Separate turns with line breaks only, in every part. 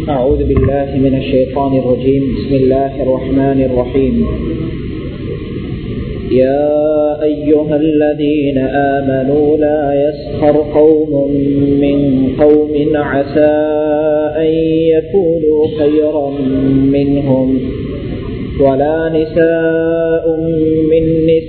أعوذ بالله من الشيطان الرجيم بسم الله الرحمن الرحيم يا أيها الذين آمنوا لا يسخر قوم من قوم عسى أن يكونوا خيرا منهم ولا نساء من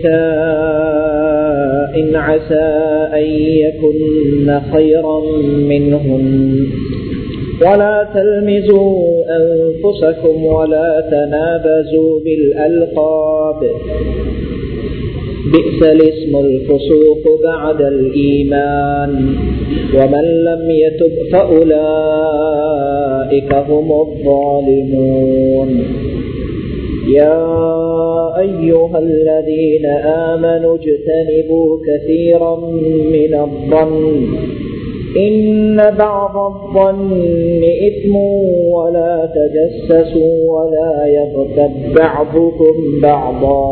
نساء عسى أن يكن خيرا منهم ولا تلمزوا أنفسكم ولا تنابزوا بالألقاب بئس الاسم الفسوق بعد الإيمان ومن لم يتب فأولئك هم الظالمون يا أيها الذين آمنوا اجتنبوا كثيرا من الظن إن بعض الظن إثم ولا تجسسوا ولا يغتب بعضكم بعضا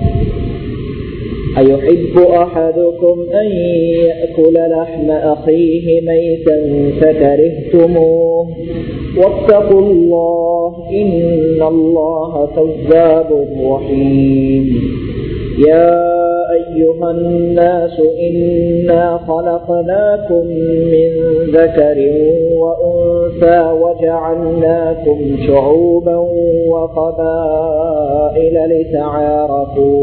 أيحب أحدكم أن يأكل لحم أخيه ميتا فكرهتموه واتقوا الله إن الله تواب رحيم يا أيها الناس إنا خلقناكم من ذكر وأنثى وجعلناكم شعوبا وقبائل لتعارفوا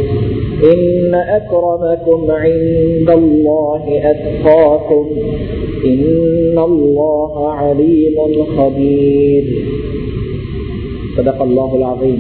إن أكرمكم عند الله أتقاكم إن الله عليم خبير صدق الله العظيم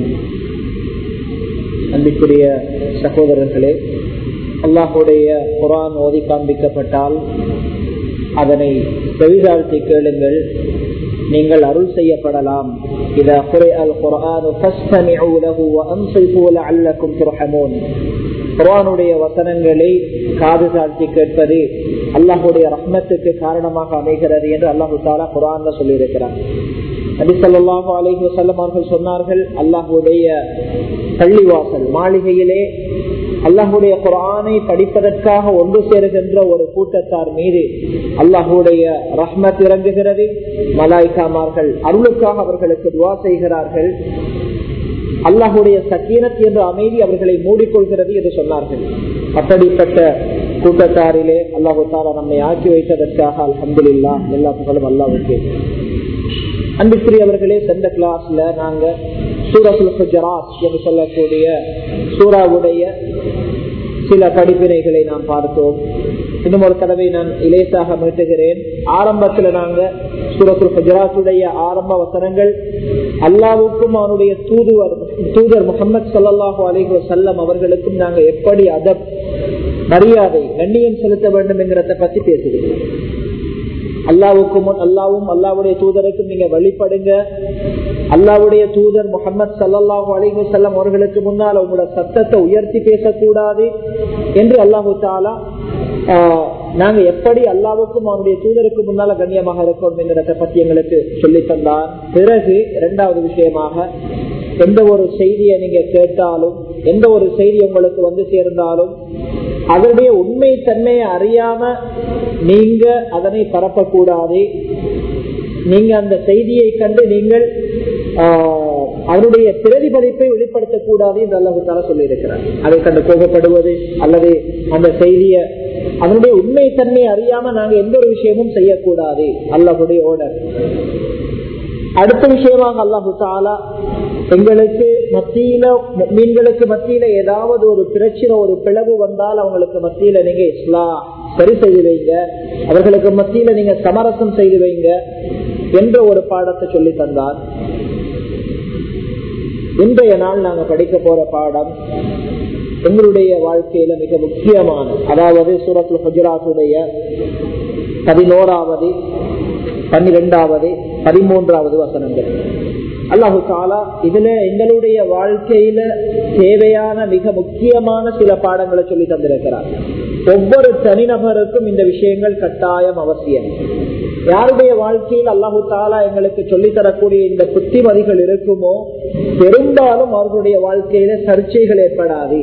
அன்பிற்குரிய சகோதரர்களே அல்லாஹுடைய குரான் ஓதி காண்பிக்கப்பட்டால் அதனை செவிதாழ்த்தி கேளுங்கள் நீங்கள் அருள் செய்யப்படலாம் إذا قرئ القرآن فاستمعوا له وأنصتوا لعلكم ترحمون குரானுடைய வசனங்களை காது தாழ்த்தி கேட்பது அல்லாஹுடைய ரஹ்மத்துக்கு காரணமாக அமைகிறது என்று அல்லாஹு தாலா குரான்ல சொல்லியிருக்கிறார் நபிசல்லாஹு அலஹி வசல்லம் அவர்கள் சொன்னார்கள் அல்லாஹுடைய பள்ளிவாசல் மாளிகையிலே அல்லாஹுடைய குரானை படிப்பதற்காக ஒன்று சேருகின்ற ஒரு கூட்டத்தார் மீது அல்லாஹுடைய ரஹ்மத் இறங்குகிறது மலாய்காமார்கள் அருளுக்காக அவர்களுக்கு துவா செய்கிறார்கள் அல்லாஹுடைய சக்கீனத் என்ற அமைதி அவர்களை மூடிக்கொள்கிறது என்று சொன்னார்கள் அப்படிப்பட்ட கூட்டத்தாரிலே அல்லாஹு தாலா நம்மை ஆக்கி வைத்ததற்காக அலமதுல்லா எல்லா புகழும் அல்லாவுக்கு அன்புக்குரியவர்களே சென்ற கிளாஸ்ல நாங்க சூரசுல் குஜராத் என்று சொல்லக்கூடிய சூறாவுடைய சில படிப்பினைகளை நாம் பார்த்தோம் இன்னும் ஒரு தடவை நான் இலேசாக மீட்டுகிறேன் ஆரம்பத்துல நாங்க சூரத்துல் குஜராத்துடைய ஆரம்ப வசனங்கள் அல்லாவுக்கும் அவனுடைய தூதுவர் தூதர் முகமது சல்லாஹூ அலிஹு வசல்லம் அவர்களுக்கும் நாங்க எப்படி அத மரியாதை கண்ணியம் செலுத்த வேண்டும் என்கிறத பத்தி பேசுகிறோம் அல்லாவுக்கும் அல்லாவும் அல்லாவுடைய தூதருக்கும் நீங்க வழிபடுங்க அல்லாவுடைய தூதர் முகமது சல்லாஹூ அலிஹு செல்லம் அவர்களுக்கு முன்னால் உங்களோட சத்தத்தை உயர்த்தி பேசக்கூடாது என்று அல்லாஹு தாலா நாங்க எப்படி அல்லாவுக்கும் அவனுடைய தூதருக்கு முன்னால கண்ணியமாக இருக்கணும் என்கிறத பத்தி எங்களுக்கு சொல்லி தந்தார் பிறகு இரண்டாவது விஷயமாக எந்த ஒரு செய்தியை நீங்க கேட்டாலும் எந்த ஒரு செய்தி உங்களுக்கு வந்து சேர்ந்தாலும் அதனுடைய உண்மை தன்மையை அறியாம நீங்க அதனை பரப்பக்கூடாது நீங்க அந்த செய்தியை கண்டு நீங்கள் அதனுடைய பிரதிபலிப்பை வெளிப்படுத்தக்கூடாது என்று அல்லாஹால சொல்லி இருக்கிறார் அதை கண்டு கோபப்படுவது அல்லது அந்த செய்திய அதனுடைய உண்மை தன்மையை அறியாம நாங்க எந்த ஒரு விஷயமும் செய்யக்கூடாது அல்லாஹுடைய ஓடர் அடுத்த விஷயமாக அல்லாஹு தாலா எங்களுக்கு மத்தியில மீன்களுக்கு மத்தியில ஏதாவது ஒரு பிரச்சனை ஒரு பிளவு வந்தால் அவங்களுக்கு மத்தியில நீங்க இஸ்லாம் சரி செய்து வைங்க அவர்களுக்கு மத்தியில நீங்க சமரசம் செய்து வைங்க என்ற ஒரு பாடத்தை சொல்லி தந்தார் இன்றைய நாள் நாங்க படிக்க போற பாடம் எங்களுடைய வாழ்க்கையில மிக முக்கியமான அதாவது சூரத்துல குஜராத்துடைய பதினோராவது பன்னிரெண்டாவது பதிமூன்றாவது வசனங்கள் அல்லாஹு தாலா இதுல எங்களுடைய வாழ்க்கையில தேவையான மிக முக்கியமான சில பாடங்களை சொல்லி தந்திருக்கிறார் ஒவ்வொரு தனிநபருக்கும் இந்த விஷயங்கள் கட்டாயம் அவசியம் யாருடைய வாழ்க்கையில் அல்லாஹு தாலா எங்களுக்கு சொல்லித்தரக்கூடிய இந்த புத்திமதிகள் இருக்குமோ பெரும்பாலும் அவர்களுடைய வாழ்க்கையில சர்ச்சைகள் ஏற்படாது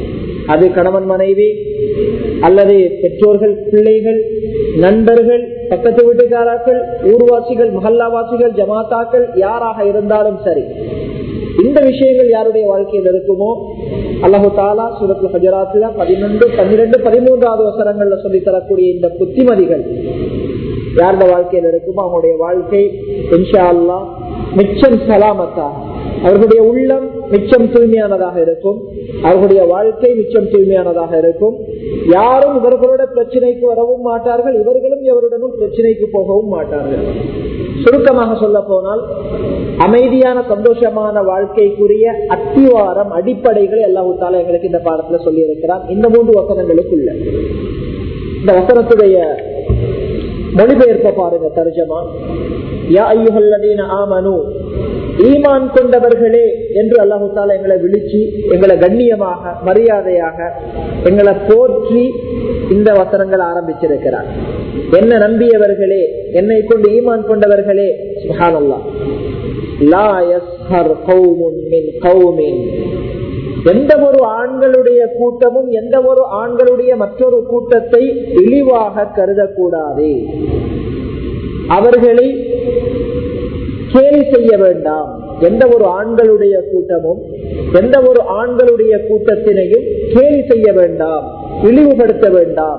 அது கணவன் மனைவி அல்லது பெற்றோர்கள் பிள்ளைகள் நண்பர்கள் பக்கத்து வீட்டுக்காராக்கள் ஊர்வாசிகள் மஹல்லாவாசிகள் ஜமாத்தாக்கள் யாராக இருந்தாலும் சரி இந்த விஷயங்கள் யாருடைய வாழ்க்கையில் இருக்குமோ அல்லாஹு தாலா சூரத்து ஹஜராத்துல பதினொன்று பன்னிரெண்டு பதிமூன்றாவது வசனங்கள்ல சொல்லி தரக்கூடிய இந்த புத்திமதிகள் யாருடைய வாழ்க்கையில் இருக்குமோ அவங்களுடைய வாழ்க்கை இன்ஷா அல்லா மிச்சம் சலாமத்தாக அவர்களுடைய உள்ளம் மிச்சம் தூய்மையானதாக இருக்கும் அவர்களுடைய வாழ்க்கை மிச்சம் தூய்மையானதாக இருக்கும் யாரும் இவர்களோட பிரச்சனைக்கு வரவும் மாட்டார்கள் இவர்களும் எவருடனும் பிரச்சனைக்கு போகவும் மாட்டார்கள் சுருக்கமாக சொல்ல போனால் அமைதியான சந்தோஷமான வாழ்க்கைக்குரிய அத்திவாரம் அடிப்படைகளை எல்லா தால எங்களுக்கு இந்த பாடத்துல சொல்லி இருக்கிறார் இந்த மூன்று வசனங்களுக்குள்ள இந்த வசனத்துடைய மொழிபெயர்ப்ப பாருங்க தர்ஜமா யா ஐயுகல்லதீன ஆமனு ஈமான் கொண்டவர்களே என்று அல்லாஹு தாலா எங்களை விழிச்சு எங்களை கண்ணியமாக மரியாதையாக எங்களை போற்றி இந்த வசனங்கள் ஆரம்பிச்சிருக்கிறார் என்ன நம்பியவர்களே என்னை கொண்டு ஈமான் கொண்டவர்களே சுஹானல்லா லா யஸ்ஹர் கௌமுன் மின் கௌமின் எந்த ஒரு ஆண்களுடைய கூட்டமும் எந்த ஒரு ஆண்களுடைய மற்றொரு கூட்டத்தை இழிவாக கருதக்கூடாது அவர்களை கேலி செய்ய வேண்டாம் எந்த ஒரு ஆண்களுடைய கூட்டமும் எந்த ஒரு ஆண்களுடைய கூட்டத்தினையும் கேலி செய்ய வேண்டாம் இழிவுபடுத்த வேண்டாம்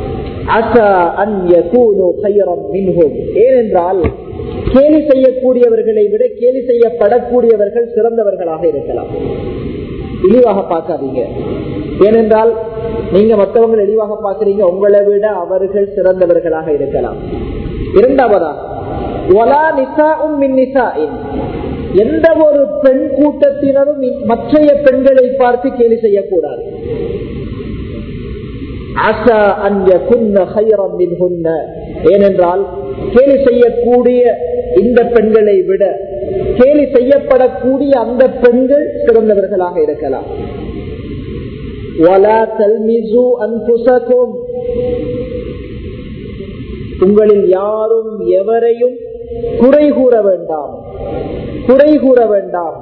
ஏனென்றால் கேலி செய்யக்கூடியவர்களை விட கேலி செய்யப்படக்கூடியவர்கள் சிறந்தவர்களாக இருக்கலாம் இழிவாக பார்க்காதீங்க ஏனென்றால் நீங்க மற்றவங்க இழிவாக பார்க்கறீங்க உங்களை விட அவர்கள் சிறந்தவர்களாக இருக்கலாம் இரண்டாவதா ஒலா நிசா உம் மின் நிசாஇன் எந்த ஒரு பெண் கூட்டத்தினரும் மற்றைய பெண்களை பார்த்து கேலி செய்யக்கூடாது ஏனென்றால் கேலி செய்யக்கூடிய இந்த பெண்களை விட கேலி செய்யப்படக்கூடிய அந்த பெண்கள் சிறந்தவர்களாக இருக்கலாம் உங்களில் யாரும் எவரையும் குறை கூற வேண்டாம் குறை கூற வேண்டாம்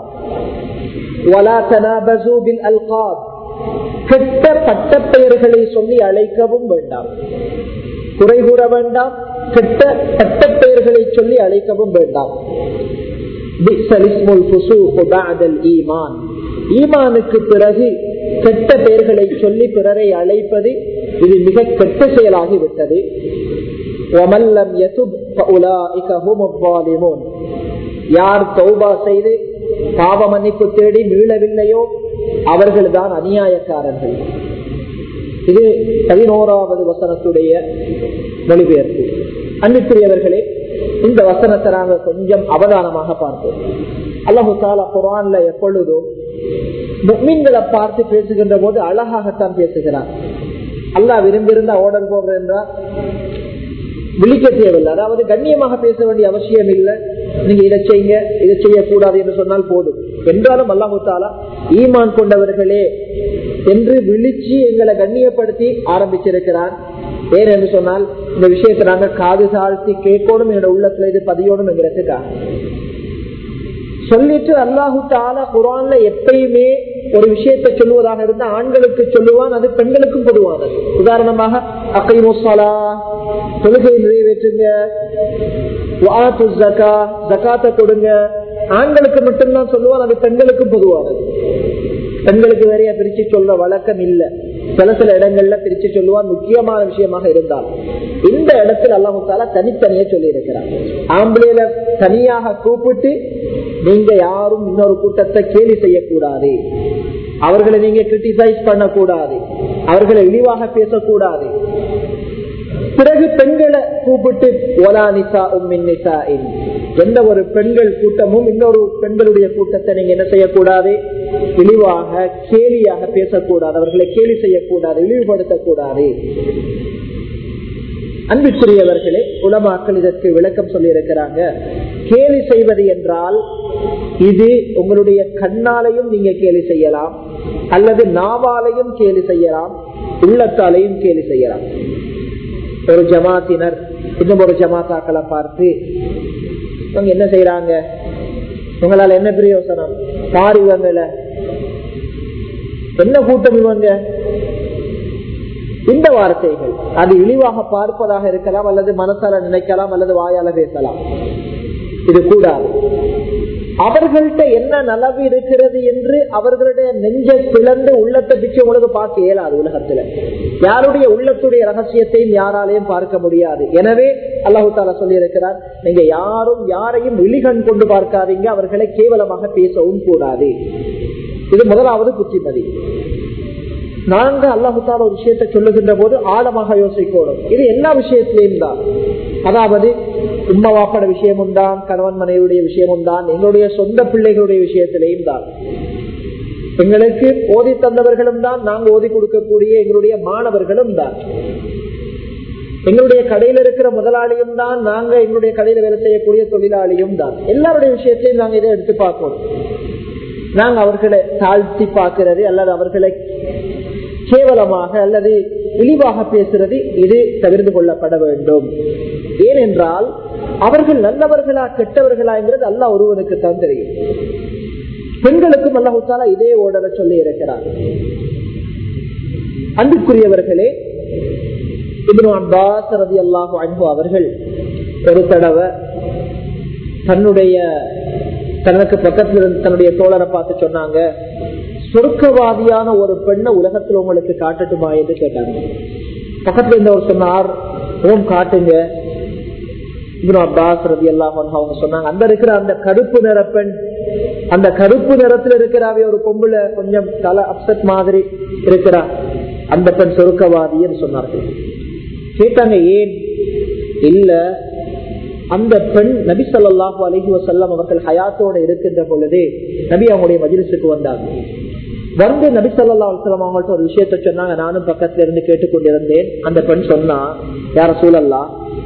கெட்ட பட்ட பெயர்களை சொல்லி அழைக்கவும் வேண்டாம் குறை கூற வேண்டாம் கெட்ட பட்ட பெயர்களை சொல்லி அழைக்கவும் வேண்டாம் ஈமானுக்கு பிறகு கெட்ட பெயர்களை சொல்லி பிறரை அழைப்பது இது மிக கெட்ட செயலாகி விட்டது யார் தௌபா செய்து பாவ மன்னிப்பு தேடி மீளவில்லையோ அவர்கள் தான் அநியாயக்காரர்கள் இது பதினோராவது வசனத்துடைய மொழிபெயர்ப்பு அன்புக்குரியவர்களே இந்த வசனத்தை நாங்கள் கொஞ்சம் அவதானமாக பார்ப்போம் அல்லாஹு தாலா குரான்ல எப்பொழுதும் முக்மீன்களை பார்த்து பேசுகின்ற போது அழகாகத்தான் பேசுகிறார் அல்லாஹ் விரும்பியிருந்தா ஓடல் போடுற என்றால் விழிக்க தேவையில்லை அதாவது கண்ணியமாக பேச வேண்டிய அவசியம் இல்லை நீங்க இதை செய்யுங்க இதை செய்யக்கூடாது என்று சொன்னால் போதும் என்றாலும் அல்லாஹாலா ஈமான் கொண்டவர்களே என்று விழிச்சு எங்களை கண்ணியப்படுத்தி ஆரம்பிச்சிருக்கிறார் ஏன் என்று சொன்னால் இந்த விஷயத்தை நாங்க காது தாழ்த்தி கேட்கணும் என்னோட உள்ளத்துல இது பதியோடும் என்கிறதுக்காக சொல்லிட்டு அல்லாஹு தாலா குரான்ல எப்பயுமே ஒரு விஷயத்தை சொல்லுவதாக இருந்தா ஆண்களுக்கு சொல்லுவான் அது பெண்களுக்கும் பொதுவானது உதாரணமாக அகைமுசலா தொழுகை நிறைவேற்றுங்க ஜக்காத்த கொடுங்க ஆண்களுக்கு மட்டும்தான் சொல்லுவான் அது பெண்களுக்கும் பொதுவானது பெண்களுக்கு வேறையா பிரிச்சு சொல்ல வழக்கம் இல்ல சில சில இடங்கள்ல பிரிச்சு சொல்லுவான் முக்கியமான விஷயமாக இருந்தால் இந்த இடத்துல அல்லாஹால தனித்தனியே சொல்லி இருக்கிறார் ஆம்பளையில தனியாக கூப்பிட்டு நீங்க யாரும் இன்னொரு கூட்டத்தை கேலி செய்யக்கூடாது அவர்களை நீங்க கிரிட்டிசைஸ் பண்ணக்கூடாது அவர்களை இழிவாக பேசக்கூடாது பிறகு பெண்களை கூப்பிட்டு ஓலா நிசா உம்மின் நிசா எந்த ஒரு பெண்கள் கூட்டமும் இன்னொரு பெண்களுடைய கூட்டத்தை நீங்க என்ன செய்யக்கூடாது இழிவாக கேலியாக பேசக்கூடாது அவர்களை கேலி செய்யக்கூடாது இழிவுபடுத்தக்கூடாது அன்புக்குரியவர்களே உலமாக்கள் இதற்கு விளக்கம் சொல்லி இருக்கிறாங்க கேலி செய்வது என்றால் இது உங்களுடைய கண்ணாலையும் நீங்க கேலி செய்யலாம் அல்லது நாவாலையும் கேலி செய்யலாம் உள்ளத்தாலையும் கேலி செய்யலாம் ஒரு ஜமாத்தினர் இன்னும் ஒரு ஜமாத்தாக்களை பார்த்து இவங்க என்ன செய்யறாங்க உங்களால என்ன பிரயோசனம் பாரு இவங்கள என்ன கூட்டம் இவங்க இந்த வார்த்தைகள் அது இழிவாக பார்ப்பதாக இருக்கலாம் அல்லது மனசால நினைக்கலாம் அல்லது வாயால பேசலாம் இது கூடாது அவர்கள்ட்ட என்ன நலவு இருக்கிறது என்று அவர்களுடைய நெஞ்ச பிளந்து உள்ளத்தை பிச்சு உங்களுக்கு பார்க்க இயலாது உலகத்துல யாருடைய உள்ளத்துடைய ரகசியத்தையும் யாராலையும் பார்க்க முடியாது எனவே அல்லாஹு தாலா சொல்லி இருக்கிறார் நீங்க யாரும் யாரையும் இழிகண் கொண்டு பார்க்காதீங்க அவர்களை கேவலமாக பேசவும் கூடாது இது முதலாவது புத்திமதி நாங்க அல்லாஹுத்தால ஒரு விஷயத்தை சொல்லுகின்ற போது ஆழமாக யோசிக்கணும் இது எல்லா விஷயத்திலையும் தான் அதாவது உம்மா வாப்பட விஷயமும் தான் கணவன் மனைவியுடைய விஷயமும் தான் எங்களுடைய சொந்த பிள்ளைகளுடைய விஷயத்திலையும் தான் எங்களுக்கு ஓதி தந்தவர்களும் தான் நாங்க ஓதி கொடுக்கக்கூடிய எங்களுடைய மாணவர்களும் தான் எங்களுடைய கடையில இருக்கிற முதலாளியும் தான் நாங்க எங்களுடைய கடையில வேலை செய்யக்கூடிய தொழிலாளியும் தான் எல்லாருடைய விஷயத்திலையும் நாங்க இதை எடுத்து பார்க்கணும் நாங்க அவர்களை தாழ்த்தி பார்க்கிறது அல்லது அவர்களை கேவலமாக அல்லது இழிவாக பேசுறது இது தவிர்த்து கொள்ளப்பட வேண்டும் ஏனென்றால் அவர்கள் நல்லவர்களா கெட்டவர்களாங்கிறது அல்ல ஒருவனுக்கு தான் தெரியும் பெண்களுக்கும் அல்லாஹாலா இதே ஓடர சொல்லி இருக்கிறார் அன்புக்குரியவர்களே இப்னு அப்பாஸ் ரதி அல்லாஹு அன்பு அவர்கள் ஒரு தடவை தன்னுடைய தனக்கு பக்கத்துல இருந்து தன்னுடைய தோழரை பார்த்து சொன்னாங்க சொர்க்கவாதியான ஒரு பெண்ணை உலகத்துல உங்களுக்கு காட்டட்டுமா என்று கேட்டாங்க பக்கத்துல இருந்தவர் சொன்னார் ஓம் காட்டுங்க அப்பாஸ் ரதி எல்லாம் அவங்க சொன்னாங்க அந்த இருக்கிற அந்த கருப்பு நிற பெண் அந்த கருப்பு நிறத்துல இருக்கிறாவே ஒரு பொம்புல கொஞ்சம் தலை அப்செட் மாதிரி இருக்கிறா அந்த பெண் சொருக்கவாதின்னு சொன்னார்கள் கேட்டாங்க ஏன் இல்ல அந்த பெண் நபி சொல்லாஹு அலஹி வசல்லம் அவர்கள் ஹயாத்தோட இருக்கின்ற பொழுது நபி அவங்களுடைய மஜிலிசுக்கு வந்தாங்க வந்து நபி சொல்லா அலுவலம் அவங்கள்ட்ட ஒரு விஷயத்த சொன்னாங்க நானும் பக்கத்துல இருந்து கேட்டுக்கொண்டிருந்தேன் அந்த பெண் சொன்னா யார சூழல்லா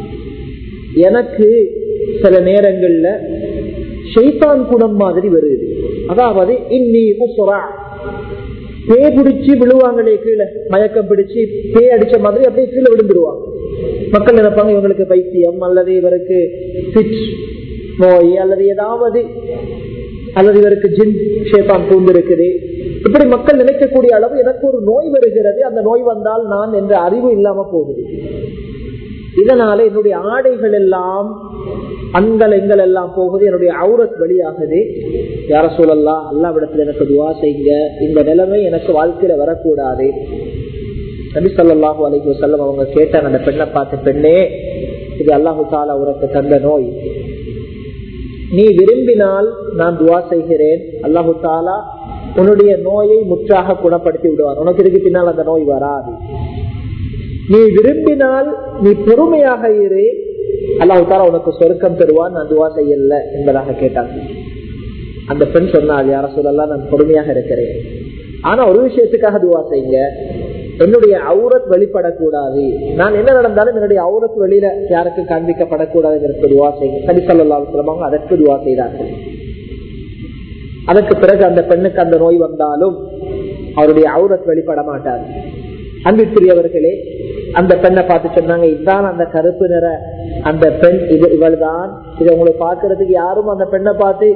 எனக்கு சில நேரங்கள்ல ஷைத்தான் குணம் மாதிரி வருது அதாவது இன்னி உசுரா பே பிடிச்சு விழுவாங்களே கீழே மயக்கம் பிடிச்சு பே அடிச்ச மாதிரி அப்படியே கீழே விழுந்துருவாங்க மக்கள் நினைப்பாங்க இவங்களுக்கு பைத்தியம் அல்லது இவருக்கு பிட் நோய் அல்லது ஏதாவது அல்லது இவருக்கு ஜின் ஷேதான் பூந்திருக்குது இப்படி மக்கள் நினைக்கக்கூடிய அளவு எனக்கு ஒரு நோய் வருகிறது அந்த நோய் வந்தால் நான் என்ற அறிவு இல்லாம போகுது இதனால என்னுடைய ஆடைகள் எல்லாம் அண்கள் எங்கள் எல்லாம் போகுது என்னுடைய அவுரத் வெளியாகுது யார சூழல்லா அல்லாவிடத்துல எனக்கு துவா செய்யுங்க இந்த நிலைமை எனக்கு வாழ்க்கையில வரக்கூடாது நபி சொல்லாஹு அலைக்கு வசல்லம் அவங்க கேட்டாங்க அந்த பெண்ணை பார்த்து பெண்ணே இது அல்லாஹு தாலா உனக்கு தந்த நோய் நீ விரும்பினால் நான் துவா செய்கிறேன் அல்லாஹு தாலா உன்னுடைய நோயை முற்றாக குணப்படுத்தி விடுவார் உனக்கு இதுக்கு பின்னால் அந்த நோய் வராது நீ விரும்பினால் நீ பொறுமையாக இரு அல்லாஹு தாலா உனக்கு சொருக்கம் தருவான் நான் துவா செய்யல என்பதாக கேட்டாங்க அந்த பெண் சொன்னால் யார சொல்லலாம் நான் பொறுமையாக இருக்கிறேன் ஆனா ஒரு விஷயத்துக்காக துவா செய்யுங்க என்னுடைய அவுரத் வெளிப்படக்கூடாது நான் என்ன நடந்தாலும் என்னுடைய அவுரத் வெளியில யாருக்கு காண்பிக்கப்படக்கூடாதுங்கிறது துவா செய்யுங்க சரி சொல்லலாம் அதற்கு துவா செய்தார்கள் அதற்கு பிறகு அந்த பெண்ணுக்கு அந்த நோய் வந்தாலும் அவருடைய அவுரத் வெளிப்பட மாட்டார் அன்பிற்குரியவர்களே அந்த பெண்ணை பார்த்து சொன்னாங்க இதுதான் அந்த கருப்பு நிற அந்த பெண் இது இவள் தான் இதை உங்களை பார்க்கறதுக்கு யாரும் அந்த பெண்ணை பார்த்து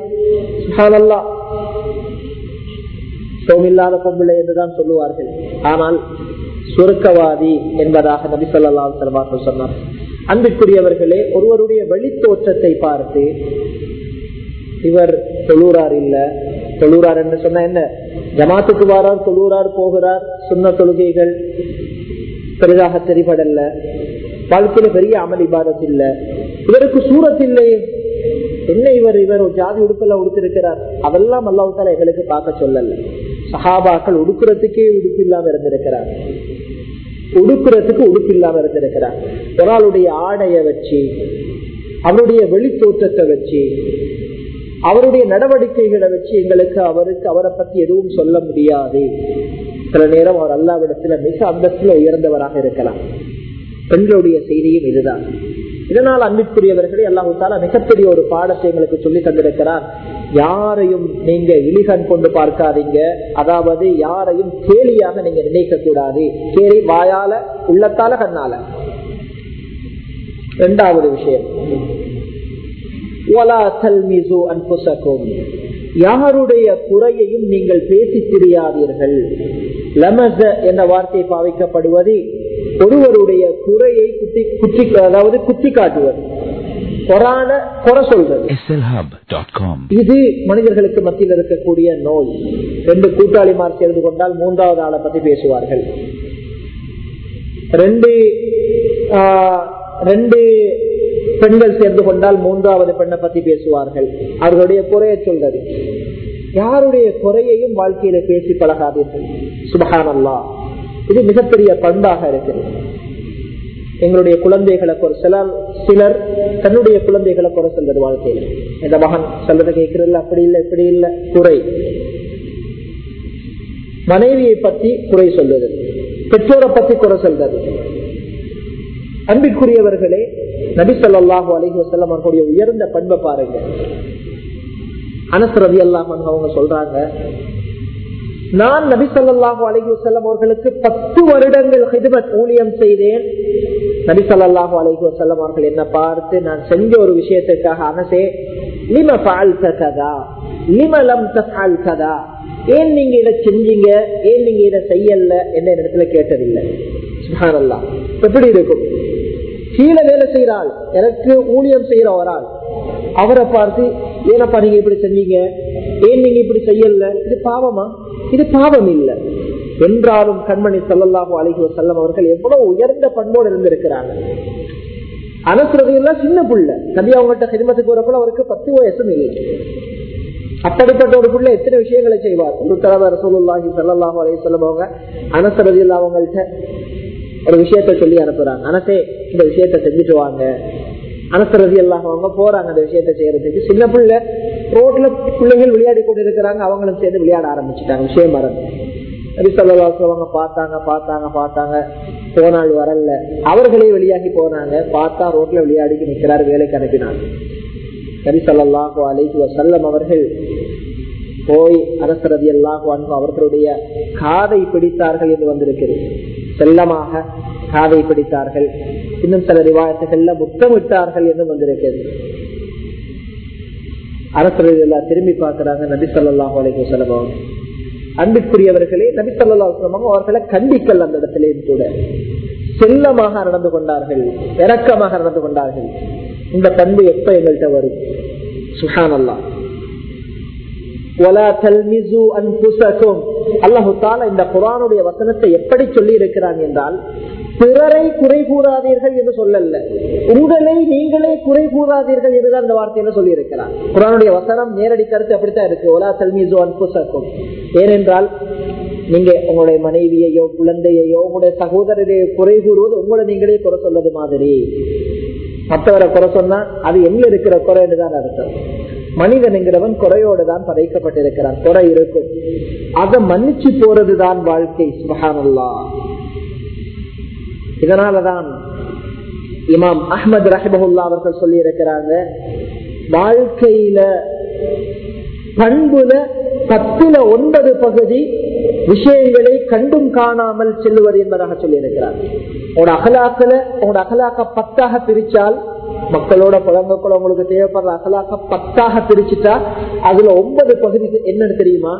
சோமில்லாத பொம்பிள்ளை என்றுதான் சொல்லுவார்கள் ஆனால் சுருக்கவாதி என்பதாக நபி சொல்லா செல்வார்கள் சொன்னார் அன்பிற்குரியவர்களே ஒருவருடைய வெளித்தோற்றத்தை பார்த்து இவர் தொழுறார் இல்ல தொழுறார் என்று சொன்ன என்ன ஜமாத்துக்கு வாரார் தொழுறார் போகிறார் சொன்ன தொழுகைகள் பெரிதாக தெரிபடல்ல வாழ்க்கையில பெரிய அமல் இபாதத் இல்ல இவருக்கு சூரத் இல்லையே என்ன இவர் இவர் ஒரு ஜாதி உடுப்பெல்லாம் உடுத்திருக்கிறார் அதெல்லாம் அல்லாவுத்தால எங்களுக்கு பார்க்க சொல்லல சஹாபாக்கள் உடுக்கிறதுக்கே உடுப்பு இல்லாம இருந்திருக்கிறார் உடுக்கிறதுக்கு உடுப்பு இல்லாம இருந்திருக்கிறார் ஒரு ஆளுடைய ஆடைய வச்சு அவருடைய வெளி தோற்றத்தை வச்சு அவருடைய நடவடிக்கைகளை வச்சு எங்களுக்கு அவருக்கு அவரை பத்தி எதுவும் சொல்ல முடியாது சில நேரம் அவர் அல்லாவிடத்துல மிக அந்தஸ்துல உயர்ந்தவராக இருக்கலாம் பெண்களுடைய செய்தியும் இதுதான் இதனால் அன்பிற்குரியவர்களை அல்லாஹால மிகப்பெரிய ஒரு பாடத்தை எங்களுக்கு சொல்லி தந்திருக்கிறார் யாரையும் நீங்க இலிகன் கொண்டு பார்க்காதீங்க அதாவது யாரையும் கேலியாக நீங்க நினைக்க கூடாது கேலி வாயால உள்ளத்தால கண்ணால இரண்டாவது விஷயம் யாருடைய குறையையும் நீங்கள் பேசி தெரியாதீர்கள் லமச என்ற வார்த்தை பாவிக்கப்படுவது ஒருவருடைய குறையை குத்தி குத்தி அதாவது குத்தி காட்டுவது கொரான குறை சொல்றது
slhub.com.
இது மனிதர்களுக்கு மத்தியில் இருக்கக்கூடிய நோய் ரெண்டு கூட்டாளிமார் சேர்ந்து கொண்டால் மூன்றாவது ஆளை பத்தி பேசுவார்கள் ரெண்டு ஆஹ், ரெண்டு பெண்கள் சேர்ந்து கொண்டால் மூன்றாவது பெண்ணை பத்தி பேசுவார்கள் அவர்களுடைய குறையை சொல்றது யாருடைய குறையையும் வாழ்க்கையில பேசி பழகாதீர்கள் சுபஹானல்லா இது மிகப்பெரிய பண்பாக இருக்கிறது எங்களுடைய குழந்தைகளை குறை சிலர் சிலர் தன்னுடைய குழந்தைகளை குறை சொல்றது வாழ்க்கையில இந்த மகன் சொல்றதை கேட்கறதில்ல அப்படி இல்லை இப்படி இல்லை குறை மனைவியை பத்தி குறை சொல்லுது பெற்றோரை பத்தி குறை சொல்றது அன்பிற்குரியவர்களே நபி ஸல்லல்லாஹு அலைஹி வஸல்லம் அவர்களுடைய உயர்ந்த பண்பை பாருங்க அனஸ் ரலியல்லாஹு அன்ஹு அவங்க சொல்றாங்க நான் நபி ஸல்லல்லாஹு அலைஹி வஸல்லம் அவர்களுக்கு பத்து வருடங்கள் ஹிதமத் ஊழியம் செய்தேன் நபி ஸல்லல்லாஹு அலைஹி வஸல்லம் அவர்கள் என்ன பார்த்து நான் செஞ்ச ஒரு விஷயத்துக்காக அனசே லிம ஃபஅல்த கதா லிம லம் தஃஅல் கதா ஏன் நீங்க இதை செஞ்சீங்க ஏன் நீங்க இதை செய்யல என்ன இடத்துல கேட்டதில்லை சுப்ஹானல்லாஹ் எப்படி இருக்கும் கீழே வேலை செய்யற ஆள் எனக்கு ஊழியம் செய்யற ஒரு ஆள் அவரை பார்த்து ஏனப்பா நீங்க இப்படி செஞ்சீங்க ஏன் நீங்க இப்படி செய்யல இது பாவமா இது பாவம் இல்ல என்றாலும் கண்மணி சொல்லல்லாஹு அழகி செல்லம் அவர்கள் எவ்வளவு உயர்ந்த பண்போடு இருந்திருக்கிறாங்க அனுசுறது எல்லாம் சின்ன புள்ள நபி அவங்கள்ட்ட சினிமத்துக்கு வரப்போ அவருக்கு பத்து வயசும் இல்லை அப்படிப்பட்ட ஒரு புள்ள எத்தனை விஷயங்களை செய்வார் ஒரு தலைவர் ரசூலுல்லாஹி ஸல்லல்லாஹு அலைஹி வஸல்லம் அவங்க அனஸ் ரலியல்லாஹு அவங்கள்ட்ட ஒரு விஷயத்த சொல்லி அனுப்புறாங்க அனசே இந்த விஷயத்த செஞ்சுட்டு வாங்க அனஸ் ரலியல்லாஹு அவங்க போறாங்க அந்த விஷயத்த செய்யறதுக்கு சின்ன பிள்ளை ரோட்ல பிள்ளைகள் விளையாடி கொண்டு இருக்கிறாங்க அவங்களும் சேர்ந்து விளையாட ஆரம்பிச்சுட்டாங்க விஷயம் மறந்து அவங்க பார்த்தாங்க பார்த்தாங்க பார்த்தாங்க போனால் வரல அவர்களே வெளியாகி போனாங்க பார்த்தா ரோட்ல விளையாடிக்கு நிக்கிறாரு வேலைக்கு அனுப்பினாங்க நபி ஸல்லல்லாஹு அலைஹி வஸல்லம் அவர்கள் போய் அரசரதி அல்லாஹு அன்பு அவர்களுடைய காதை பிடித்தார்கள் என்று வந்திருக்கிறது செல்லமாக காதை பிடித்தார்கள் இன்னும் சில ரிவாயத்துகள்ல முத்தமிட்டார்கள் என்று வந்திருக்கிறது அரசரதி எல்லாம் திரும்பி பார்க்கிறாங்க நபி ஸல்லல்லாஹு அலைஹி வஸல்லம் அவர்கள் அன்பிற்குரியவர்களே நபி ஸல்லல்லாஹு அலைஹி வஸல்லம் அவர்களை கண்டிக்கல் அந்த இடத்திலேயும் கூட செல்லமாக நடந்து கொண்டார்கள் இரக்கமாக நடந்து கொண்டார்கள் இந்த பண்பு எப்ப எங்கள்கிட்ட வரும் சுஹான் அல்லா இந்த குரானுடைய வசனத்தை எப்படி சொல்லி இருக்கிறான் என்றால் பிறரை குறை கூறாதீர்கள் என்று சொல்லல உங்களை நீங்களே குறை கூறாதீர்கள் என்றுதான் இந்த வார்த்தையில சொல்லி இருக்கிறார் குரானுடைய வசனம் நேரடி கருத்து அப்படித்தான் இருக்கு ஒலா தல்மிசு அன்புசக்கும் ஏனென்றால் நீங்க உங்களுடைய மனைவியையோ குழந்தையையோ உங்களுடைய சகோதரரையோ குறை கூறுவது உங்களை நீங்களே குறை சொல்வது மாதிரி மற்றவரை குறை சொன்னா அது எங்க இருக்கிற குறை என்றுதான் அர்த்தம் மனிதன் என்கிறவன் குறையோடு தான் படைக்கப்பட்டிருக்கிறான் குறை இருக்கும் அதை மன்னிச்சு போறதுதான் வாழ்க்கை சுபஹானல்லா இதனாலதான் இமாம் அஹமது ரஹிபுல்லா அவர்கள் சொல்லி இருக்கிறாங்க வாழ்க்கையில பண்புல பத்துல ஒன்பது பகுதி விஷயங்களை கண்டும் காணாமல் செல்லுவது என்பதாக சொல்லி இருக்கிறார் உங்களோட அகலாக்கல உங்களோட அகலாக்க பத்தாக பிரிச்சால் மக்களோட புலங்கக்குள்ள உங்களுக்கு தேவைப்படுற அகலாக்க பத்தாக பிரிச்சுட்டா அதுல ஒன்பது பகுதி என்னன்னு தெரியுமா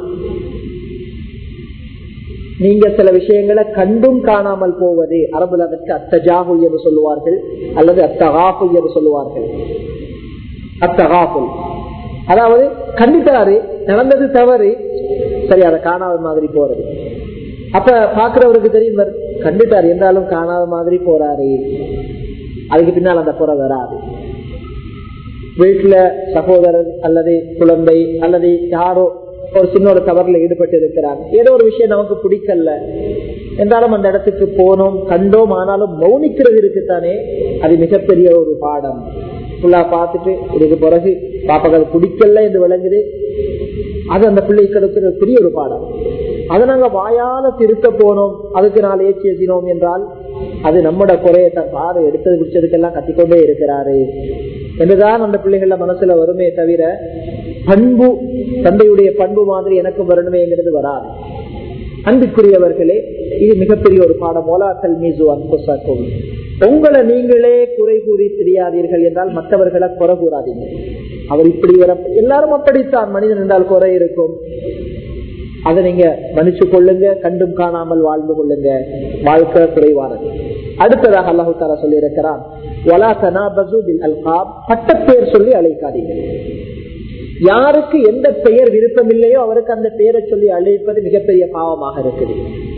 நீங்க சில விஷயங்களை கண்டும் காணாமல் போவது அரபுல அதற்கு அத்தஜாகுல் என்று சொல்லுவார்கள் அல்லது அத்தகாப்புல் என்று சொல்லுவார்கள் அத்தகாப்புல் அதாவது கண்டித்தாரு நடந்தது தவறு சரி அதை காணாத மாதிரி போறது அப்ப பாக்குறவருக்கு தெரியும் கண்டுட்டார் என்றாலும் காணாத மாதிரி போறாரு அதுக்கு பின்னால் அந்த புற வராது வீட்டுல சகோதரர் அல்லது குழந்தை அல்லது யாரோ ஒரு சின்ன ஒரு தவறுல ஈடுபட்டு இருக்கிறாங்க ஏதோ ஒரு விஷயம் நமக்கு பிடிக்கல என்றாலும் அந்த இடத்துக்கு போனோம் கண்டோம் ஆனாலும் மௌனிக்கிறது இருக்குத்தானே அது மிகப்பெரிய ஒரு பாடம் ஃபுல்லா பார்த்துட்டு இதுக்கு பிறகு பாப்பாக்கள் பிடிக்கல என்று விளங்குது அது அந்த பிள்ளைகளுக்கு பெரிய ஒரு பாடம் அதை நாங்க வாயால திருத்த போனோம் அதுக்கு நாள் ஏற்றி எழுதினோம் என்றால் அது நம்மட குறைய தன் பாரு எடுத்தது பிடிச்சதுக்கெல்லாம் கத்திக்கொண்டே இருக்கிறாரு என்றுதான் அந்த பிள்ளைகள மனசுல வருமே தவிர பண்பு தந்தையுடைய பண்பு மாதிரி எனக்கு வரணுமேங்கிறது வராது அன்புக்குரியவர்களே இது மிகப்பெரிய ஒரு பாடம் ஓலாத்தல் மீசு அன்புசாக்கும் உங்களை நீங்களே குறை கூறி தெரியாதீர்கள் என்றால் மற்றவர்களை குறை கூறாதீங்க அவர் இப்படி வர எல்லாரும் அப்படித்தான் மனிதன் என்றால் குறை இருக்கும் அதை நீங்க மன்னிச்சு கொள்ளுங்க கண்டும் காணாமல் வாழ்ந்து கொள்ளுங்க வாழ்க்கை குறைவானது அடுத்ததாக அல்லாஹு தாலா சொல்லி இருக்கிறான் பட்டப்பெயர் சொல்லி அழைக்காதீங்க யாருக்கு எந்த பெயர் விருப்பம் இல்லையோ அவருக்கு அந்த பெயரை சொல்லி அழைப்பது மிகப்பெரிய பாவமாக இருக்குது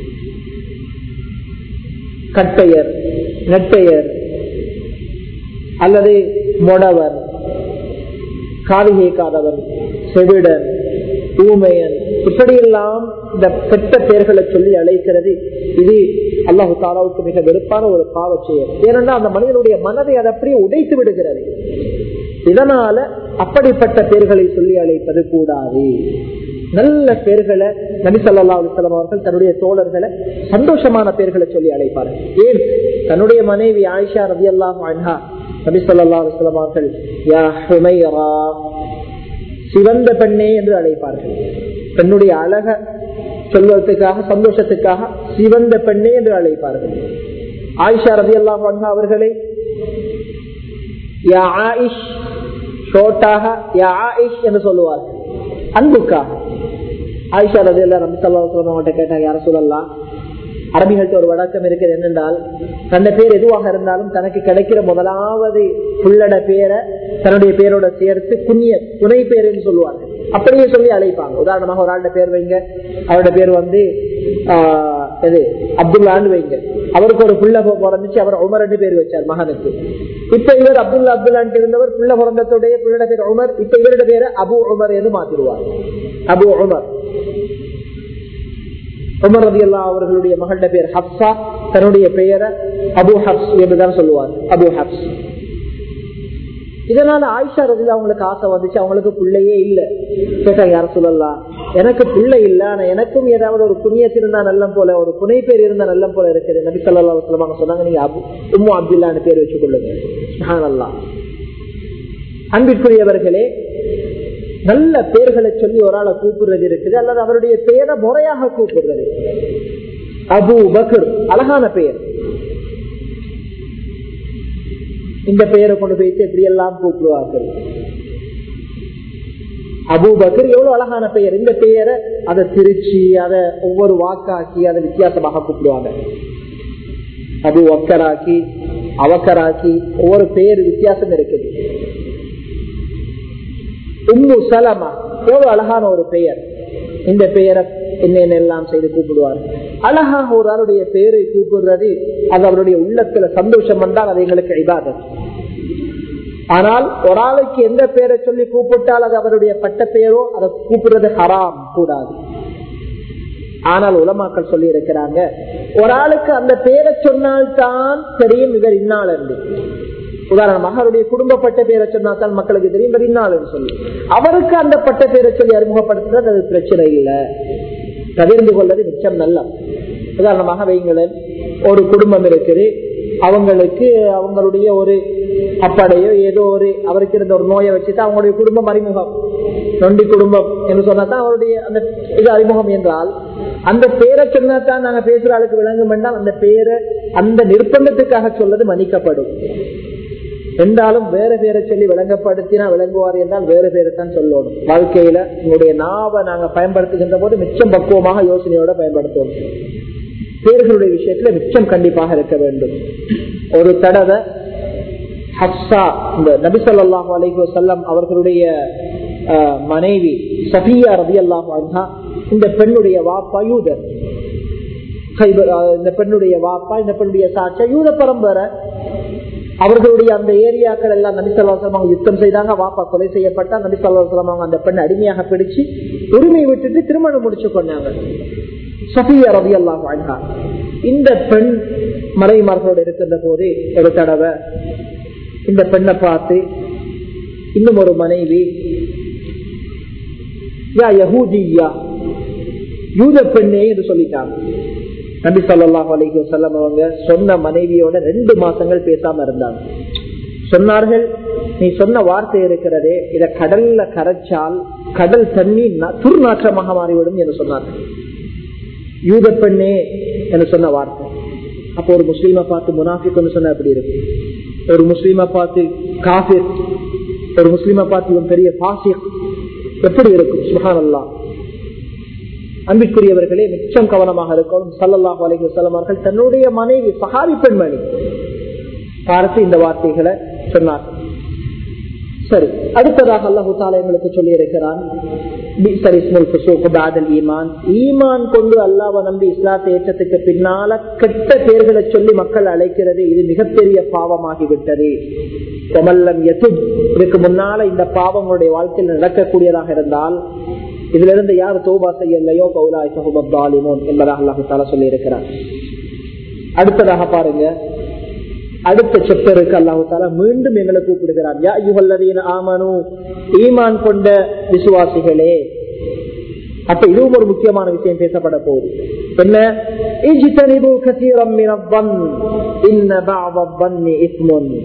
கட்பெயர் நெற்பெயர் அல்லது மொடவர் காது கேட்காதவன் செவிடன் ஊமையன் இப்படியெல்லாம் இந்த கெட்ட பெயர்களை சொல்லி அழைக்கிறது இது அல்லாஹு தாலாவுக்கு மிக வெறுப்பான ஒரு பாவ செயல் ஏனென்றால் அந்த மனிதனுடைய மனதை அதை அப்படியே உடைத்து விடுகிறது இதனால அப்படிப்பட்ட பெயர்களை சொல்லி அழைப்பது கூடாது நல்ல பேர்களை நபிசல்லா அலிஸ்லாம் அவர்கள் தன்னுடைய தோழர்களை சந்தோஷமான பேர்களை சொல்லி அழைப்பார்கள் ஏன் தன்னுடைய மனைவி ஆயிஷா ரவி அல்லாம் அன்ஹா நபிசல்லா அலிஸ்லாம் அவர்கள் யா ஹுமைரா சிவந்த பெண்ணே என்று அழைப்பார்கள் பெண்ணுடைய அழக சொல்வதற்காக சந்தோஷத்துக்காக சிவந்த பெண்ணே என்று அழைப்பார்கள் ஆயிஷா ரவி அல்லாம் அன்ஹா அவர்களை யா ஆயிஷ் ஷோட்டாக யா ஆயிஷ் என்று சொல்லுவார்கள் அன்புக்காக ஆயிஷா ரதி அல்லா நம்பி சொல்லா கேட்டாங்க யார சொல்லலாம் அரபிகள்கிட்ட ஒரு வழக்கம் இருக்குது என்னென்றால் தன்ன பேர் எதுவாக இருந்தாலும் தனக்கு கிடைக்கிற முதலாவது புள்ளட பேரை தன்னுடைய பேரோட சேர்த்து புண்ணிய துணை பேருன்னு சொல்லுவாங்க அப்படியே சொல்லி அழைப்பாங்க உதாரணமாக ஒரு ஆளுடைய பேர் வைங்க அவரோட பேர் வந்து எது அப்துல்லான்னு வைங்க அவருக்கு ஒரு புள்ள பிறந்துச்சு அவர் உமர் ரெண்டு பேர் வச்சார் மகனுக்கு இப்ப இவர் அப்துல்லா அப்துல்லான்ட்டு இருந்தவர் புள்ள பிறந்தத்துடைய புள்ளட பேர் உமர் இப்ப இவரோட பேரை அபு உமர் என்று மாத்திருவார் அபு உமர் உமர் ரதி அல்லா அவர்களுடைய மகள பேர் ஹப்சா தன்னுடைய பெயரை அபு ஹப்ஸ் என்றுதான் சொல்லுவார் அபு ஹப்ஸ் இதனால ஆயிஷா ரதில அவங்களுக்கு ஆசை வந்துச்சு அவங்களுக்கு பிள்ளையே இல்ல கேட்டா யார சொல்லலாம் எனக்கு பிள்ளை இல்ல ஆனா எனக்கும் ஏதாவது ஒரு புண்ணியத்து இருந்தா நல்லம் போல ஒரு புனை பேர் இருந்தா நல்லம் போல இருக்குது நபி சொல்லா சொல்லுவாங்க சொன்னாங்க நீங்க அபு உம்மு அப்துல்லான்னு பேர் வச்சுக் கொள்ளுங்க நல்லா அன்பிற்குரியவர்களே நல்ல பேர்களை சொல்லி ஒரு ஆளை கூப்பிடுறது இருக்குது அல்லது அவருடைய பெயரை முறையாக கூப்பிடுறது அபு பக்ர் அழகான பெயர் இந்த பெயரை கொண்டு போயிட்டு எப்படி எல்லாம் கூப்பிடுவார்கள் அபு பக்ர் எவ்வளவு அழகான பெயர் இந்த பெயரை அதை திருச்சி அதை ஒவ்வொரு வாக்காக்கி அதை வித்தியாசமாக கூப்பிடுவாங்க அபு ஒக்கராக்கி அவக்கராக்கி ஒவ்வொரு பெயர் வித்தியாசம் இருக்குது உம்மு சலமா எவ்வளவு அழகான ஒரு பெயர் இந்த பெயரை என்னென்ன எல்லாம் செய்து கூப்பிடுவார் அழகாக ஒரு ஆளுடைய பெயரை கூப்பிடுறது அது அவருடைய உள்ளத்துல சந்தோஷம் வந்தால் அது எங்களுக்கு இபாதத் ஆனால் ஒரு ஆளுக்கு எந்த பெயரை சொல்லி கூப்பிட்டால் அது அவருடைய பட்ட பெயரோ அதை கூப்பிடுறது ஹராம் கூடாது ஆனால் உலமாக்கள் சொல்லி இருக்கிறாங்க ஒரு ஆளுக்கு அந்த பெயரை சொன்னால்தான் தெரியும் இவர் இந்நாள் என்று உதாரணமாக அவருடைய குடும்ப பட்ட பேரை சொன்னால்தான் மக்களுக்கு தெரியும் இந்நாள் சொல்லி அவருக்கு அந்த பட்ட பேரை சொல்லி அறிமுகப்படுத்துறது அது பிரச்சனை இல்லை தவிர்ந்து கொள்வது மிச்சம் நல்ல உதாரணமாக வைங்களேன் ஒரு குடும்பம் இருக்குது அவங்களுக்கு அவங்களுடைய ஒரு அப்பாடையோ ஏதோ ஒரு அவருக்கு இருந்த ஒரு நோயை வச்சுட்டு அவங்களுடைய குடும்பம் அறிமுகம் நொண்டி குடும்பம் என்று சொன்னாதான் அவருடைய அந்த இது அறிமுகம் என்றால் அந்த பேரை சொன்னாதான் நாங்க பேசுற ஆளுக்கு விளங்கும் என்றால் அந்த பேரை அந்த நிர்பந்தத்துக்காக சொல்வது மன்னிக்கப்படும் என்றாலும் வேற பேரை சொல்லி விளங்கப்படுத்தினா விளங்குவார் என்றால் வேறு பேரை தான் சொல்லணும் வாழ்க்கையில உங்களுடைய நாவை நாங்க பயன்படுத்துகின்ற போது மிச்சம் பக்குவமாக யோசனையோட பயன்படுத்தணும் பேர்களுடைய விஷயத்துல மிச்சம் கண்டிப்பாக இருக்க வேண்டும் ஒரு தடவை ஹப்சா இந்த நபிசல்லாஹு அலைஹி வசல்லம் அவர்களுடைய மனைவி சஃபியா ரபி அல்லாஹ் இந்த பெண்ணுடைய வாப்பா யூதர் இந்த பெண்ணுடைய வாப்பா இந்த பெண்ணுடைய சாட்சா யூத பரம்பரை அவர்களுடைய அந்த ஏரியாக்கள் எல்லாம் நபிசல்லாசலம் அவங்க யுத்தம் செய்தாங்க வாப்பா கொலை செய்யப்பட்டா நபிசல்லாசலம் அவங்க அந்த பெண்ணை அடிமையாக பிடிச்சு உரிமை விட்டுட்டு திருமணம் முடிச்சு கொண்டாங்க சஃபியா ரவி அல்லாஹ் இந்த பெண் மறைமார்களோடு இருக்கின்ற போது ஒரு தடவை இந்த பெண்ணை பார்த்து இன்னும் ஒரு மனைவி யா யஹூதியா யூத பெண்ணே என்று சொல்லிட்டாங்க நபி சொல்லாஹ் அலிஹி வசல்லம் அவங்க சொன்ன மனைவியோட ரெண்டு மாசங்கள் பேசாம இருந்தாங்க சொன்னார்கள் நீ சொன்ன வார்த்தை இருக்கிறதே இத கடல்ல கரைச்சால் கடல் தண்ணி துர்நாற்றமாக மாறிவிடும் என்று சொன்னார்கள் யூத பெண்ணே என்று சொன்ன வார்த்தை அப்போ ஒரு முஸ்லீமை பார்த்து முனாஃபிக்னு சொன்ன எப்படி இருக்கு ஒரு முஸ்லீமை பார்த்து காஃபிர் ஒரு முஸ்லீமை பார்த்து இவன் பெரிய பாசிக் எப்படி இருக்கும் சுகான் அல்லா அன்பிற்குரியவர்களே மிச்சம் கவனமாக இருக்கணும் சல்லல்லாஹு அலைஹி வஸல்லம் அவர்கள் தன்னுடைய மனைவி சஹாபி பெண்மணி பார்த்து இந்த வார்த்தைகளை சொன்னார் சரி அடுத்ததாக அல்லாஹு தாலா எங்களுக்கு சொல்லி இருக்கிறான் ஈமான் கொண்டு அல்லாவை நம்பி இஸ்லாத்தை ஏற்றத்துக்கு பின்னால கெட்ட பேர்களை சொல்லி மக்கள் அழைக்கிறது இது மிகப்பெரிய பாவமாகிவிட்டது கொமல்லம் எதும் இதுக்கு முன்னால இந்த பாவம் உங்களுடைய வாழ்க்கையில் நடக்கக்கூடியதாக இருந்தால் இதுல இருந்து யார் தோபா செய்யலையோ கௌலாய் சகுபாலிமோன் என்பதாக அல்லாஹு தாலா சொல்லி இருக்கிறார் அடுத்ததாக பாருங்க அடுத்த செப்டருக்கு அல்லாஹு தாலா மீண்டும் எங்களை கூப்பிடுகிறார் யா யுகல்லதீன ஆமனு ஈமான் கொண்ட விசுவாசிகளே அப்ப இதுவும் ஒரு முக்கியமான விஷயம் பேசப்பட போகுது என்ன இஜ்தனிபு கதீரம் மின ظن இன்ன بعض الظن اثم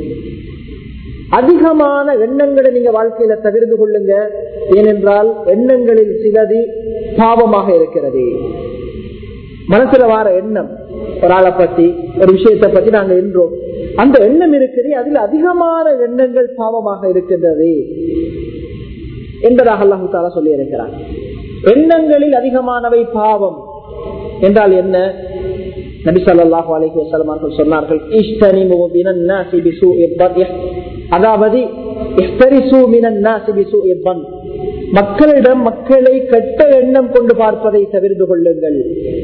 அதிகமான எண்ணங்களை நீங்க வாழ்க்கையில தவிர்த்து கொள்ளுங்க ஏனென்றால் எண்ணங்களில் சிலது பாவமாக இருக்கிறது மனசுல வார எண்ணம் ஒரு ஆளை பத்தி ஒரு விஷயத்தை பத்தி நாங்க என்றோம் அந்த எண்ணம் இருக்குது அதில் அதிகமான எண்ணங்கள் பாவமாக இருக்கின்றது என்பதாக அல்லாஹு தாலா சொல்லி இருக்கிறார் எண்ணங்களில் அதிகமானவை பாவம் என்றால் என்ன நபி சொல்லாஹு அலைஹி வஸல்லம் அவர்கள் சொன்னார்கள் இஷ்தனிமு மினன் நாஸி பிசூஇ ظن அதாவது இஹ்தரிசு மினன் நாஸி பிசூஇ ظن மக்களிடம் மக்களை கெட்ட எண்ணம் கொண்டு பார்ப்பதை தவிர்த்து கொள்ளுங்கள்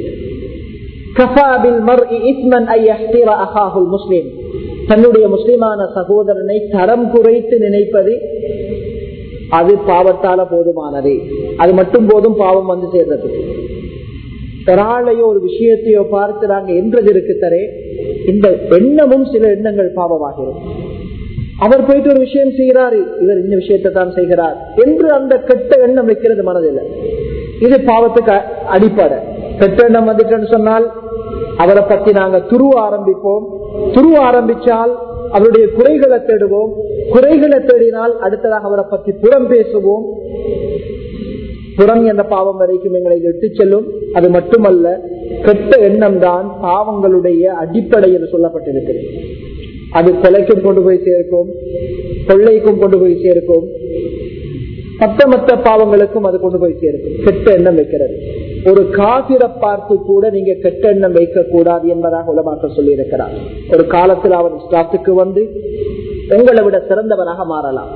தன்னுடைய முஸ்லிமான சகோதரனை தரம் குறைத்து நினைப்பது அது பாவத்தால போதுமானது அது மட்டும் போதும் பாவம் வந்து சேர்றது ஒரு ஆளையோ ஒரு விஷயத்தையோ பார்த்து நாங்க என்றது இருக்கு தரே இந்த எண்ணமும் சில எண்ணங்கள் பாவமாகிறது அவர் போயிட்டு ஒரு விஷயம் செய்கிறாரு இவர் இந்த விஷயத்தை தான் செய்கிறார் என்று அந்த கெட்ட எண்ணம் வைக்கிறது மனதில் இது பாவத்துக்கு அடிப்படை கெட்ட எண்ணம் வந்துட்டேன்னு சொன்னால் அவரை பத்தி நாங்க துருவ ஆரம்பிப்போம் துருவ ஆரம்பிச்சால் அவருடைய குறைகளை தேடுவோம் குறைகளை தேடினால் அடுத்ததாக அவரை பத்தி புறம் பேசுவோம் புறம் என்ற பாவம் வரைக்கும் எங்களை எட்டு செல்லும் அது மட்டுமல்ல கெட்ட எண்ணம் தான் பாவங்களுடைய அடிப்படை என்று சொல்லப்பட்டிருக்கிறது அது கொலைக்கும் கொண்டு போய் சேர்க்கும் கொள்ளைக்கும் கொண்டு போய் சேர்க்கும் மற்ற மற்ற பாவங்களுக்கும் அது கொண்டு போய் சேர்க்கும் கெட்ட எண்ணம் வைக்கிறது ஒரு காபிர பார்த்து கூட நீங்க கெட்ட எண்ணம் வைக்க கூடாது என்பதாக உலமாக்கள் சொல்லி இருக்கிறார் ஒரு காலத்தில் அவர் இஸ்லாத்துக்கு வந்து உங்களை விட சிறந்தவராக மாறலாம்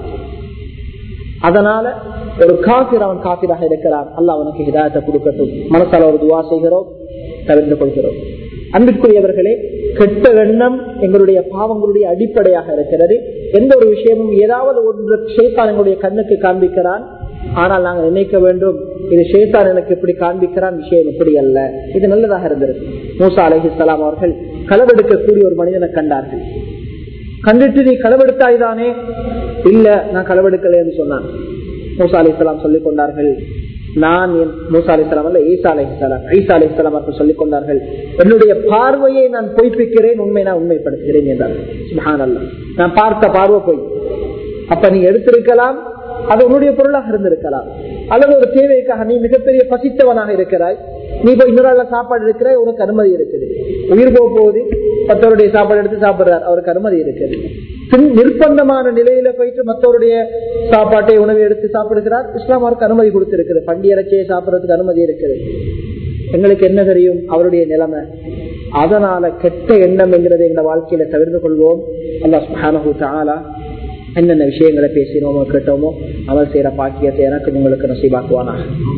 அதனால ஒரு காபிர் அவன் காபிராக இருக்கிறான் அல்ல அவனுக்கு ஹிதாயத்தை கொடுக்கட்டும் மனசால ஒரு துவா செய்கிறோம் தவிர்த்து கொள்கிறோம் அன்பிற்குரியவர்களே கெட்ட எண்ணம் எங்களுடைய பாவங்களுடைய அடிப்படையாக இருக்கிறது எந்த ஒரு விஷயமும் ஏதாவது ஒன்று ஷேத்தான் எங்களுடைய கண்ணுக்கு காண்பிக்கிறான் ஆனால் நாங்கள் நினைக்க வேண்டும் இது ஷேத்தான் எனக்கு இப்படி காண்பிக்கிறான் விஷயம் இப்படி அல்ல இது நல்லதாக இருந்தது மூசா அலஹிஸ்லாம் அவர்கள் களவெடுக்கக்கூடிய ஒரு மனிதனை கண்டார்கள் கண்டுட்டு நீ களவெடுத்தாய்தானே இல்ல நான் களவெடுக்கலன்னு சொன்னான் மூசா அலி இஸ்லாம் சொல்லிக் கொண்டார்கள் நான் மூசா அலி இஸ்லாம் அல்ல ஈசா அலி இஸ்லாம் ஈசா அலி இஸ்லாம் அவர்கள் சொல்லிக் கொண்டார்கள் என்னுடைய பார்வையை நான் பொய்ப்பிக்கிறேன் உண்மை நான் உண்மைப்படுத்துகிறேன் என்றார்கள் சுஹான் அல்லா நான் பார்த்த பார்வை பொய் அப்ப நீ எடுத்திருக்கலாம் அது உன்னுடைய பொருளாக இருந்திருக்கலாம் அல்லது ஒரு தேவைக்காக நீ மிகப்பெரிய பசித்தவனாக இருக்கிறாய் நீ போய் இன்னொரு சாப்பாடு இருக்கிறாய் உனக்கு அனுமதி இருக்குது உயிர் போக போகுது மற்றவருடைய சாப்பாடு எடுத்து சாப்பிடுறார் அவருக்கு அனுமதி இருக்குது நிர்பந்தமான நிலையில போயிட்டு மற்றவருடைய சாப்பாட்டை உணவை எடுத்து சாப்பிடுகிறார் இஸ்லாம் அவருக்கு அனுமதி கொடுத்திருக்குது பண்டி இறைச்சியை சாப்பிடுறதுக்கு அனுமதி இருக்குது எங்களுக்கு என்ன தெரியும் அவருடைய நிலைமை அதனால கெட்ட எண்ணம் என்கிறது எங்க வாழ்க்கையில தவிர்த்து கொள்வோம் அல்லா என்னென்ன விஷயங்களை பேசினோமோ கேட்டோமோ அமல் செய்யற பாக்கியத்தை எனக்கு உங்களுக்கு நசீபாக்குவானா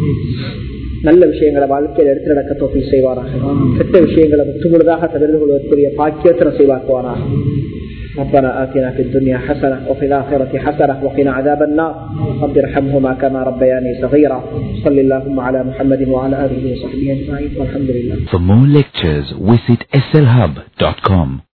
நல்ல விஷயங்களை வாழ்க்கையில் எடுத்து நடக்க தொகை செய்வாராக கெட்ட விஷயங்களை முற்றுமுழுதாக தவிர்த்து கொள்வதற்குரிய பாக்கியத்தை நசீபாக்குவானா ربنا آتنا في الدنيا حسنة وفي الآخرة حسنة وقنا عذاب النار رب ارحمهما كما ربياني صغيرا صل اللهم على محمد وعلى آله وصحبه أجمعين والحمد لله
For more lectures, visit slhub.com.